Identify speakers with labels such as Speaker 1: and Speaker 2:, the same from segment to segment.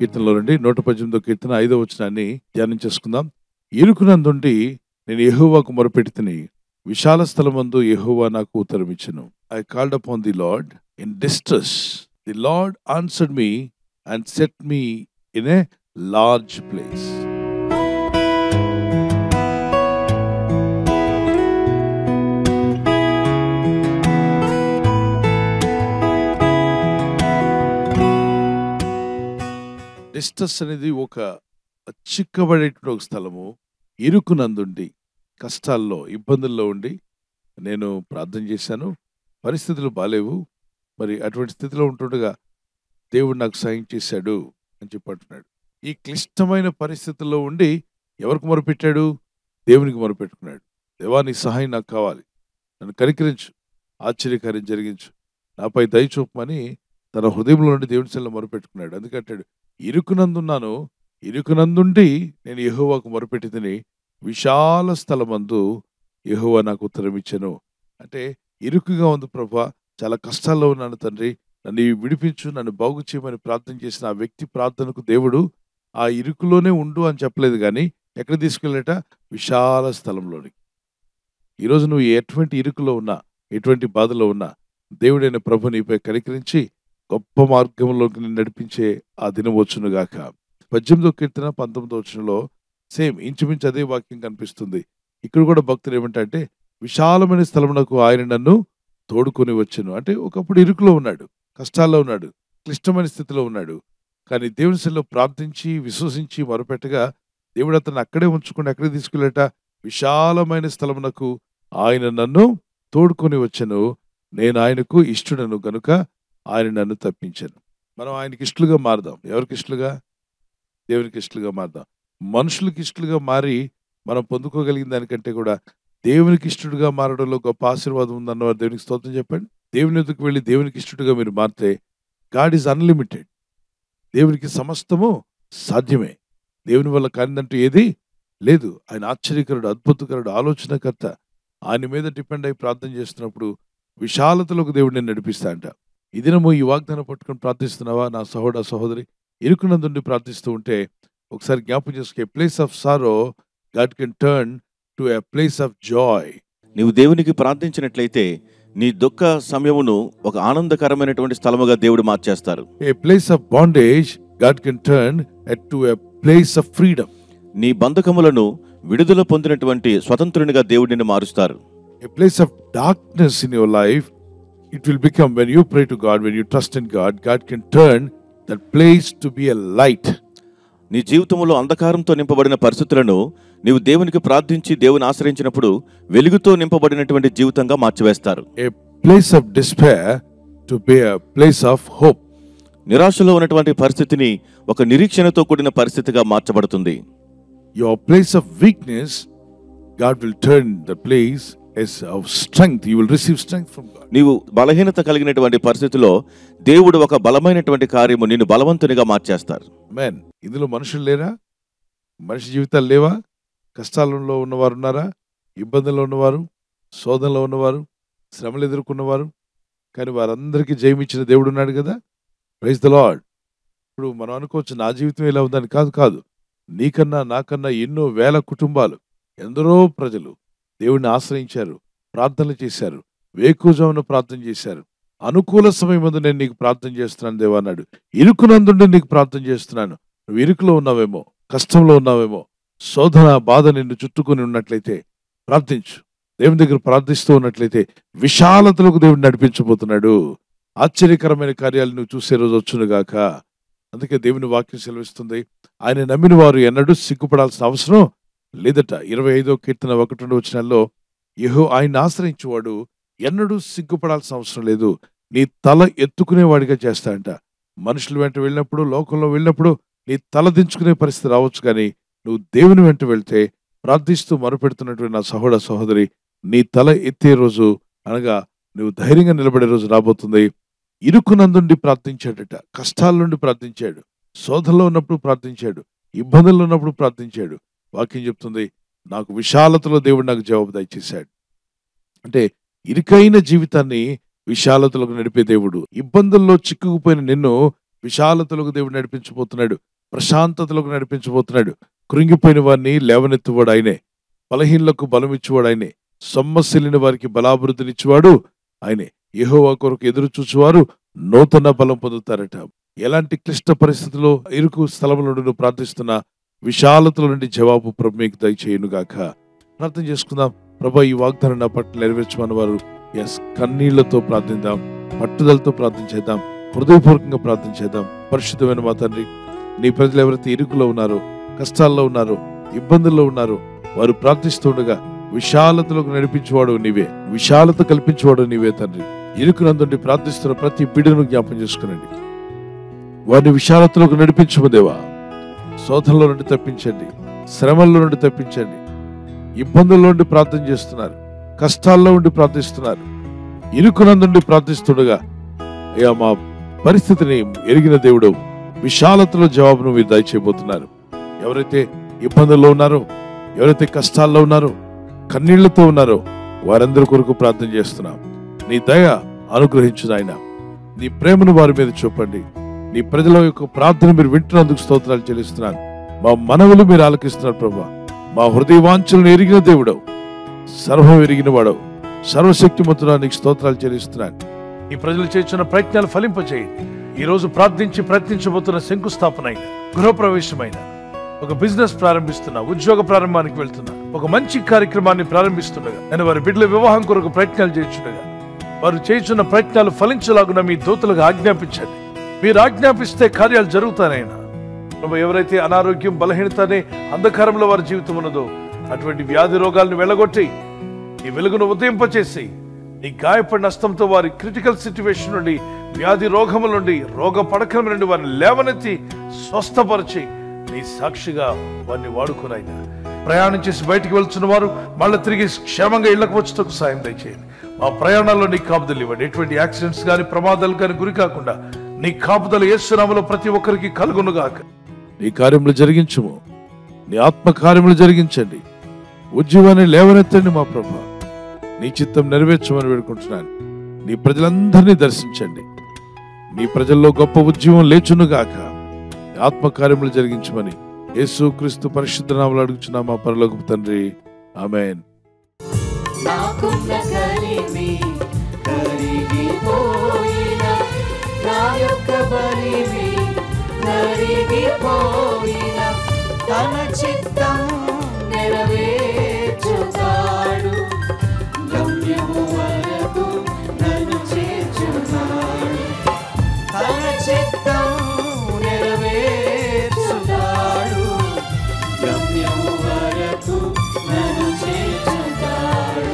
Speaker 1: కీర్తనలో నుండి నూట పద్దెనిమిదో కీర్తన ఐదో వచనాన్ని ధ్యానం చేసుకుందాం ఇరుకునందుండి నేను యెహోవాకు మొరపెడితిని విశాల స్థలమందు యెహోవా నాకు ఉత్తరం ఇచ్చెను I called upon the Lord in distress the Lord answered me and set me in a large place distress అనేది ఒక చిక్కబడేటువంటి ఒక స్థలము ఇరుకునందుండి కష్టాల్లో ఇబ్బందుల్లో ఉండి నేను ప్రార్థన చేశాను పరిస్థితులు బాలేవు మరి అటువంటి స్థితిలో ఉంటుండగా దేవుడు నాకు సాయం చేశాడు అని చెప్పి అంటున్నాడు ఈ క్లిష్టమైన పరిస్థితుల్లో ఉండి ఎవరికి మొరపెట్టాడు దేవునికి మొరపెట్టుకున్నాడు దేవా నీ సహాయం నాకు కావాలి నన్ను కనికరించు ఆశ్చర్యకార్యం జరిగించు నాపై దయ చూపమని తన హృదయంలో నుండి దేవుని సెల్ల మొరపెట్టుకున్నాడు అందుకంటాడు ఇరుకునందున్నాను ఇరుకునందుండి నేను యెహోవాకు మొరపెట్టి తిని విశాల స్థలమందు యెహోవా నాకు ఉత్తరం ఇచ్చాను అంటే ఇరుకుగా ఉంది ప్రభా చాలా కష్టాల్లో ఉన్నాను తండ్రి నన్ను విడిపించు నన్ను బాగు చేయమని ప్రార్థన చేసిన ఆ వ్యక్తి ప్రార్థనకు దేవుడు ఆ ఇరుకులోనే ఉండు అని చెప్పలేదు కానీ ఎక్కడ తీసుకెళ్ళట విశాల స్థలంలోనికి ఈరోజు నువ్వు ఎటువంటి ఇరుకులో ఉన్నా ఎటువంటి బాధలో ఉన్నా దేవుడైన ప్రభు నీపై కనికరించి గొప్ప మార్గంలోకి నిన్ను నడిపించే ఆ దినం వచ్చునుగాక పద్దెనిమిదో కీర్తన పంతొమ్మిదో వచనంలో సేమ్ ఇంచుమించు అదే వాక్యం కనిపిస్తుంది ఇక్కడ కూడా భక్తులు ఏమంటే విశాలమైన స్థలమునకు ఆయన నన్ను తోడుకొని వచ్చాను అంటే ఒకప్పుడు ఇరుకులో ఉన్నాడు కష్టాల్లో ఉన్నాడు క్లిష్టమైన స్థితిలో ఉన్నాడు కానీ దేవుని సెల్లో ప్రార్థించి విశ్వసించి మొరపెట్టగా దేవుడు అతను అక్కడే ఉంచుకుని ఎక్కడికి తీసుకెళ్ళట విశాలమైన స్థలమునకు ఆయన నన్ను తోడుకొని వచ్చాను నేను ఆయనకు ఇష్టడను గనుక ఆయన నన్ను తప్పించాను మనం ఆయనకి ఇష్టలుగా మారదాం ఎవరికి ఇష్టలుగా దేవునికి ఇష్టలుగా మారదాం మనుషులకి ఇష్టలుగా మారి మనం పొందుకోగలిగిన దానికంటే కూడా దేవునికి ఇష్టడుగా మారడంలో గొప్ప ఆశీర్వాదం ఉందన్నవారు దేవునికి స్తోత్రం చెప్పండి దేవుని ఎదుకు వెళ్ళి దేవునికి ఇష్టడుగా మీరు మారితే గాడ్ ఈజ్ అన్లిమిటెడ్ దేవునికి సమస్తము సాధ్యమే దేవుని వల్ల కానిదంటూ ఏది లేదు ఆయన ఆశ్చర్యకరుడు అద్భుతకరుడు ఆలోచనకర్త ఆయన మీద డిపెండ్ అయి ప్రార్థన చేస్తున్నప్పుడు విశాలతలోకి దేవుడు నేను నడిపిస్తా అంట ఈ దినము ఈ వాగ్దానం పట్టుకొని ప్రార్థిస్తున్నావా నా సహోదర సహోదరి ఇరుకునందుండి ప్రార్థిస్తూ ఉంటే ఒకసారి జ్ఞాపకం చేసుకే place of sorrow God can turn to a place of joy
Speaker 2: నీవు దేవునికి ప్రార్థించినట్లయితే నీ దుఃఖ సమయమును ఒక ఆనందకరమైనటువంటి స్థలముగా దేవుడు మార్చేస్తారు
Speaker 1: a place of bondage God can turn to a place of freedom
Speaker 2: నీ బంధకములను విడుదల పొందినటువంటి స్వతంత్రునిగా దేవుడు నిన్ను మారుస్తారు
Speaker 1: a place of darkness in your life, it will become when you pray to God, when you trust in God, God can turn that place to be a light.
Speaker 2: నీ జీవితంలో అంధకారంతో నింపబడిన పరిస్థితులను నీవు దేవునికి ప్రార్థించి దేవుని ఆశ్రయించినప్పుడు వెలుగుతో నింపబడినటువంటి జీవితంగా మార్చివేస్తారు
Speaker 1: A place of despair to be a place of hope.
Speaker 2: నిరాశలో ఉన్నటువంటి పరిస్థితిని ఒక నిరీక్షణతో కూడిన పరిస్థితిగా మార్చబడుతుంది
Speaker 1: Your place of weakness, God will turn the place as of strength. You will receive strength from God.
Speaker 2: నీవు బలహీనత కలిగినటువంటి పరిస్థితిలో దేవుడు ఒక బలమైనటువంటి కార్యము నిన్ను బలవంతునిగా మార్చేస్తారు
Speaker 1: Amen. ఇందులో మనుషులు లేరా మనిషి జీవితాలు లేవా కష్టాలలో ఉన్నవారు ఉన్నారా ఇబ్బందుల్లో ఉన్నవారు శోధనలో ఉన్నవారు శ్రమలు ఎదుర్కొన్నవారు కానీ వారందరికీ జయమిచ్చిన దేవుడు ఉన్నాడు కదా ప్రైజ్ ద లార్డ్ ఇప్పుడు మనం అనుకోవచ్చు నా జీవితం ఇలా ఉందని కాదు కాదు నీకన్నా నాకన్నా ఎన్నో వేల కుటుంబాలు ఎందరో ప్రజలు దేవుడిని ఆశ్రయించారు ప్రార్థనలు చేశారు వేకుజామున ప్రార్థన చేశారు అనుకూల సమయం ముందు నేను నీకు ప్రార్థన చేస్తున్నాను దేవా అన్నాడు ఇరుకునందుండి నీకు ప్రార్థన చేస్తున్నాను నువ్వు ఇరుకులో ఉన్నావేమో కష్టంలో ఉన్నావేమో శోధన బాధ నిన్ను చుట్టుకొని ఉన్నట్లయితే ప్రార్థించు దేవుని దగ్గర ప్రార్థిస్తూ ఉన్నట్లయితే విశాలతలకు దేవుడు నడిపించబోతున్నాడు ఆశ్చర్యకరమైన కార్యాలు నువ్వు చూసే రోజు వచ్చునుగాక అందుకే దేవుని వాక్యం సెలవిస్తుంది ఆయన నమ్మిన వారు ఎన్నడూ సిగ్గుపడాల్సిన అవసరం లేదట ఇరవై ఐదో కీర్తన ఒకటి రెండు వచనాల్లో యహో ఆయన ఆశ్రయించేవాడు ఎన్నడూ సిగ్గుపడాల్సిన అవసరం లేదు నీ తల ఎత్తుకునేవాడిగా చేస్తాడంట మనుషుల వెంట వెళ్ళినప్పుడు లోకంలో వెళ్ళినప్పుడు నీ తల దించుకునే పరిస్థితి రావచ్చు కానీ నువ్వు దేవుని వెంట వెళ్తే ప్రార్థిస్తూ మొరపెడుతున్నటువంటి నా సహోదర సహోదరి నీ తల ఎత్తే రోజు అనగా నువ్వు ధైర్యంగా నిలబడే రోజు రాబోతుంది ఇరుకునందుండి ప్రార్థించాడట కష్టాల నుండి ప్రార్థించాడు శోధనలో ఉన్నప్పుడు ప్రార్థించాడు ఇబ్బందుల్లో ఉన్నప్పుడు ప్రార్థించాడు వాక్యం చెప్తుంది నాకు విశాలతలో దేవుడు నాకు జవాబు దయచేశాడు అంటే ఇరుకైన జీవితాన్ని విశాలతలకు నడిపే దేవుడు ఇబ్బందుల్లో చిక్కుకుపోయిన నిన్ను విశాలతలకు దేవుడు నడిపించబోతున్నాడు ప్రశాంతతలోకి నడిపించబోతున్నాడు కృంగిపోయిన వారిని లేవనెత్తువాడు ఆయనే బలహీనులకు బలమిచ్చువాడు ఆయనే సొమ్మసిల్లిన వారికి బలాభివృద్ధినిచ్చేవాడు ఆయనే యెహోవా కొరకు ఎదురు చూచువారు నూతన బలం పొందుతారట ఎలాంటి క్లిష్ట పరిస్థితుల్లో ఇరుకు స్థలముల నుండి నువ్వు ప్రార్థిస్తున్న విశాలతల నుండి జవాబు ప్రభు మీకు దయచేయునుగాక ప్రార్థన చేసుకుందాం ప్రభా ఈ వాగ్దానం నా పట్ల నెరవేర్చమని వారు ఎస్ కన్నీళ్లతో ప్రార్థిద్దాం పట్టుదలతో ప్రార్థన చేద్దాం హృదయపూర్వకంగా ప్రార్థన చేద్దాం పరిశుద్ధమైన మా తండ్రి నీ ప్రజలు ఎవరైతే ఇరుకులో ఉన్నారో కష్టాల్లో ఉన్నారో ఇబ్బందుల్లో ఉన్నారో వారు ప్రార్థిస్తుండగా విశాలతలోకి నడిపించేవాడు నీవే విశాలత కల్పించేవాడు నీవే తండ్రి ఇరుకునందుండి ప్రార్థిస్తున్న ప్రతి బిడ్డను జ్ఞాపం చేసుకునండి వారిని విశాలతలోకి నడిపించము దేవా శోధనలో నుండి తప్పించండి శ్రమల్లో నుండి తప్పించండి ఇబ్బందుల్లో నుండి ప్రార్థన చేస్తున్నారు కష్టాల్లో ఉండి ప్రార్థిస్తున్నారు ఇరుకునందుండి ప్రార్థిస్తుండగా అయ్యా మా పరిస్థితిని ఎరిగిన దేవుడు విశాలతలో జవాబును మీరు దయచేయబోతున్నారు ఎవరైతే ఇబ్బందుల్లో ఉన్నారో ఎవరైతే కష్టాల్లో ఉన్నారో కన్నీళ్లతో ఉన్నారో వారందరి కొరకు ప్రార్థన చేస్తున్నాం నీ దయ అనుగ్రహించు నాయన నీ ప్రేమను వారి మీద చూపండి నీ ప్రజల యొక్క ప్రార్థన మీరు వింటున్నందుకు స్తోత్రాలు చెల్లిస్తున్నాను మా మనవులు మీరు ఆలకిస్తున్నారు ప్రభా మా హృదయ వాంఛలను ఎరిగిన దేవుడవు సర్వం ఎరిగిన వాడవు సర్వశక్తిమంతుడా నీకు స్తోత్రాలు చెల్లిస్తున్నాను
Speaker 3: ఈ ప్రజలు చేస్తున్న ప్రయత్నాలు ఫలింపచేయండి ఈ రోజు ప్రార్థించి ప్రయత్నించబోతున్న శంకుస్థాపన అయిన గృహప్రవేశమైన ఒక బిజినెస్ ప్రారంభిస్తున్నా ఉద్యోగ ప్రారంభానికి వెళ్తున్నా ఒక మంచి కార్యక్రమాన్ని ప్రారంభిస్తుండగా నేను వారి బిడ్డల వివాహం కొరకు ప్రయత్నాలు చేస్తుండగా వారు చేస్తున్న ప్రయత్నాలు ఫలించలాగున మీ దూతలకు ఆజ్ఞాపించండి మీరు ఆజ్ఞాపిస్తే కార్యాలు జరుగుతానైనా ప్రభు ఎవరైతే అనారోగ్యం బలహీనత అనే అంధకారంలో వారి జీవితం ఉన్నదో అటువంటి వ్యాధి రోగాలను వెళ్ళగొట్టి ఈ వెలుగును ఉదయింపచేసి నీ గాయపడిన హస్తంతో వారి క్రిటికల్ సిచ్యువేషన్ నుండి వ్యాధి రోగముల నుండి రోగ పడకల నుండి వారిని లేవనెత్తి స్వస్థపరిచి నీ సాక్షిగా వారిని వాడుకునైనా ప్రయాణం చేసి బయటికి వెళ్తున్న వారు మళ్ళీ తిరిగి క్షేమంగా ఇళ్లకు వచ్చేటకు సాయం దయచేయండి మా ప్రయాణాల్లో నీ కాపుదలు ఇవ్వండి ఎటువంటి యాక్సిడెంట్స్ కానీ ప్రమాదాలు కానీ గురి కాకుండా నీ కాపుదలు ఏసునామలో ప్రతి ఒక్కరికి కలుగునుగాక
Speaker 1: నీ కార్యములు జరిగించుము నీ ఆత్మ కార్యములు జరిగించండి ఉద్యోగాన్ని లేవనెత్తండి మా ప్రభా నీ చిత్తం నెరవేర్చమని వేడుకుంటున్నాను నీ ప్రజలందరినీ దర్శించండి నీ ప్రజల్లో గొప్ప ఉద్యమం లేచునుగాక నీ ఆత్మ కార్యములు జరిగించమని యేసు క్రీస్తు పరిశుద్ధ నామలు అడుగుచున్నా మా పరలోకపు తండ్రి ఆమెన్
Speaker 4: నాకున్న కలిమి కరిగిపోయిన నా యొక్క బలిమి కరిగిపోయిన తన చిత్తం నెరవేర్చుతాడు గమ్యము వరకు నన్ను చేర్చుతాడు తన చిత్తం నెరవేర్చుతాడు గమ్యము వరకు నన్ను చేర్చుతాడు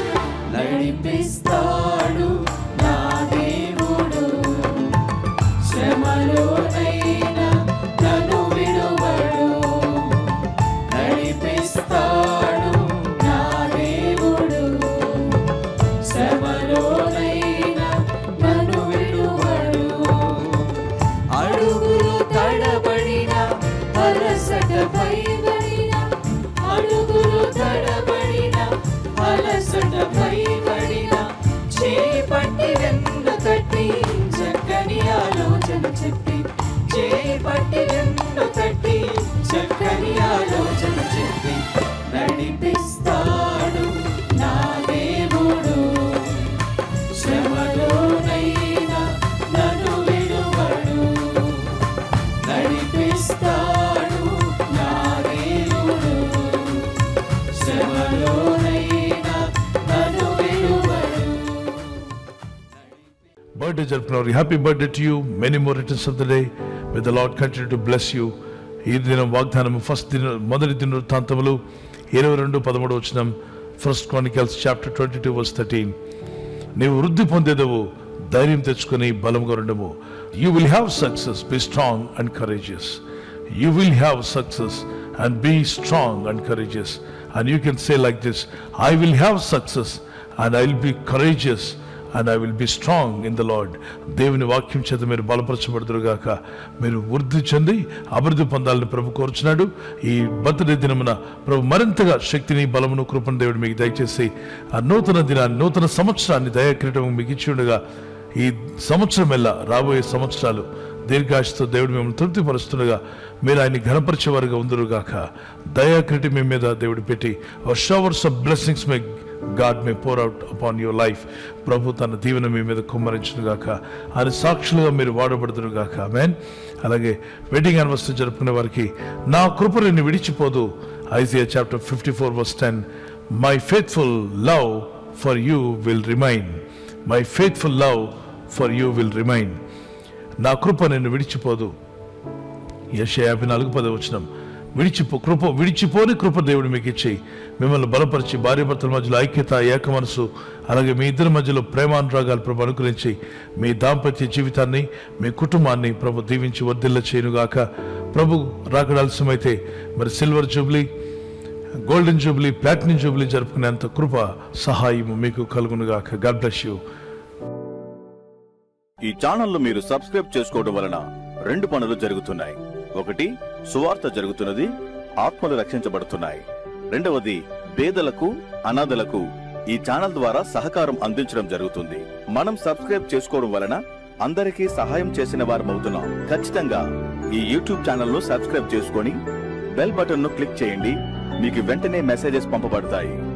Speaker 4: నడిపిస్తాడు నా దేవుడు శ్రమలోనైనా నన్ను విడువడు నడిపిస్తాడు నా దేవుడు శ్రమలోనైనా నన్ను విడువడు అడుగులు తడబడిన అలసట భయపడిన అడుగులు తడబడిన అలసట భయపడిన చేపట్టి వెన్ను తట్టి చక్కని ఆలోచన చెప్పి చేపట్టి వెన్ను తట్టి చక్కని ఆలోచన చెప్పి నడిపిస్తాడు నా దేవుడు శ్రమలోనైనా నన్ను విడువడు నడిపిస్తాడు నా దేవుడు శ్రమలోనైనా నన్ను విడువడు
Speaker 3: బర్త్డే జరుపుకున్నారు happy birthday to you many more returns of the day with the Lord continue to bless you ఈ దినం వాగ్దానం ఫస్ట్ దిన మొదటి దిన వృత్తాంతములు ఇరవై రెండు పదమూడు వచ్చిన First Chronicles chapter twenty two verse thirteen నీవు వృద్ధి పొందేదవు ధైర్యం తెచ్చుకొని బలంగా ఉండము you will have success be strong and courageous you will have success and be strong and courageous and you can say like this I will have success and I will be courageous and I will be strong in the Lord దేవుని వాక్యం చేత మీరు బలపరచబడుదురుగాక మీరు వృద్ధి చెంది అభివృద్ధి పొందాలని ప్రభు కోరుచున్నాడు ఈ బర్త్డే దినమున ప్రభు మరింతగా శక్తిని బలమును కృపను దేవుడు మీకు దయచేసి ఆ నూతన దినాన్ని నూతన సంవత్సరాన్ని దయాక్రీటం మీకు ఇచ్చి ఉండగా ఈ సంవత్సరం ఎల్లా రాబోయే సంవత్సరాలు దీర్ఘాశతో దేవుడు మిమ్మల్ని తృప్తిపరుస్తుండగా మీరు ఆయన్ని ఘనపరిచేవారుగా ఉందరుగాక దయాకృతి మీ మీద దేవుడు పెట్టి showers of blessings may God may pour out upon your life ప్రభు తన దీవెన మీ మీద కుమ్మరించునుగాక ఆయన సాక్షులుగా మీరు వాడబడుతురుగాక మేన్ అలాగే వెడ్డింగ్ యానివర్సరీ జరుపుకునే వారికి నా కృప నిన్ను విడిచిపోదు Isaiah chapter fifty four verse ten my faithful love for you will remain my faithful love for you will remain నా కృప నిన్ను విడిచిపోదు యశ యాభై నాలుగు పద వచ్చినాం విడిచిపో కృప విడిచిపోని కృప దేవుడు మీకు ఇచ్చి మిమ్మల్ని బలపరిచి భార్యాభర్తల మధ్యలో ఐక్యత ఏక మనసు అలాగే మీ ఇద్దరి మధ్యలో ప్రేమానురాగాలు ప్రభు అనుకరించి మీ దాంపత్య జీవితాన్ని మీ కుటుంబాన్ని ప్రభు దీవించి వర్ధిల్ల చేయనుగాక ప్రభు రాకడాల్సిమైతే మరి silver jubilee golden jubilee platinum jubilee జరుపుకునేంత కృప సహాయము మీకు కలుగునుగాక గాడ్ బ్లెస్ యూ
Speaker 2: ఈ ఛానల్ను మీరు సబ్స్క్రైబ్ చేసుకోవడం వలన రెండు పనులు జరుగుతున్నాయి ఒకటి సువార్త జరుగుతున్నది ఆత్మలు రక్షించబడుతున్నాయి రెండవది పేదలకు అనాథలకు ఈ ఛానల్ ద్వారా సహకారం అందించడం జరుగుతుంది మనం సబ్స్క్రైబ్ చేసుకోవడం వలన అందరికీ సహాయం చేసిన వారం అవుతున్నాం ఖచ్చితంగా ఈ యూట్యూబ్ ఛానల్ ను సబ్స్క్రైబ్ చేసుకొని బెల్ బటన్ ను క్లిక్ చేయండి మీకు వెంటనే మెసేజెస్ పంపబడతాయి